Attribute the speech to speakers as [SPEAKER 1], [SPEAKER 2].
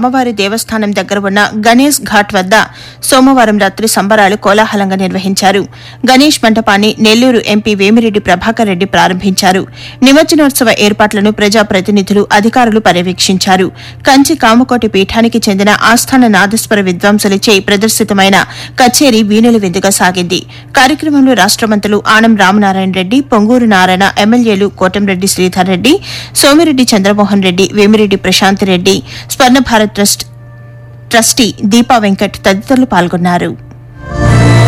[SPEAKER 1] అమ్మవారి దేవస్థానం దగ్గర ఉన్న గణేష్ ఘాట్ వద్ద సోమవారం రాత్రి సంబరాలు కోలాహలంగా నిర్వహించారు గణేష్ మంటపాన్ని నెల్లూరు ఎంపీ వేమిరెడ్డి ప్రభాకర్ రెడ్డి ప్రారంభించారు నిమజ్జనోత్సవ ఏర్పాట్లను ప్రజాప్రతినిధులు అధికారులు పర్యవేక్షించారు కంచి కామకోటి పీఠానికి చెందిన ఆస్థాన నాదస్వర విద్వాంసులచే ప్రదర్శితమైన కచేరీ వీణుల విందుగా సాగింది కార్యక్రమంలో రాష్ట మంత్రులు ఆనం రామనారాయణ రెడ్డి పొంగూరు నారాయణ ఎమ్మెల్యేలు కోటంరెడ్డి శ్రీధర్ రెడ్డి సోమిరెడ్డి చంద్రమోహన్ రెడ్డి వేమిరెడ్డి ప్రశాంత్ రెడ్డి స్వర్ణ భారత్ ట్రస్ట్ ట్రస్టీ దీపా వెంకట్ తదితరులు పాల్గొన్నారు